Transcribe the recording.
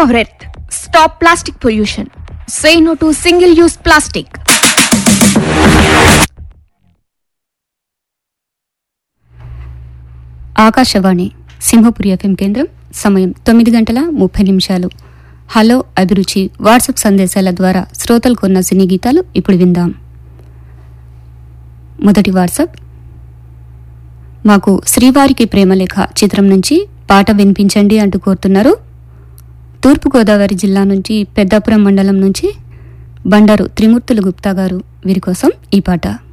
our earth. Stop plastic pollution. Say no to single use plastic. Akashvani Simhapuri FM కేంద్రం సమయం తొమ్మిది గంటల ముప్పై నిమిషాలు హలో అభిరుచి వాట్సాప్ సందేశాల ద్వారా శ్రోతలకు ఉన్న సినీ గీతాలు ఇప్పుడు విందాం మొదటి వాట్సాప్ మాకు శ్రీవారికి ప్రేమలేఖ చిత్రం నుంచి పాట వినిపించండి అంటూ కోరుతున్నారు తూర్పుగోదావరి జిల్లా నుంచి పెద్దాపురం మండలం నుంచి బండారు త్రిమూర్తులు గుప్తా గారు వీరి కోసం ఈ పాట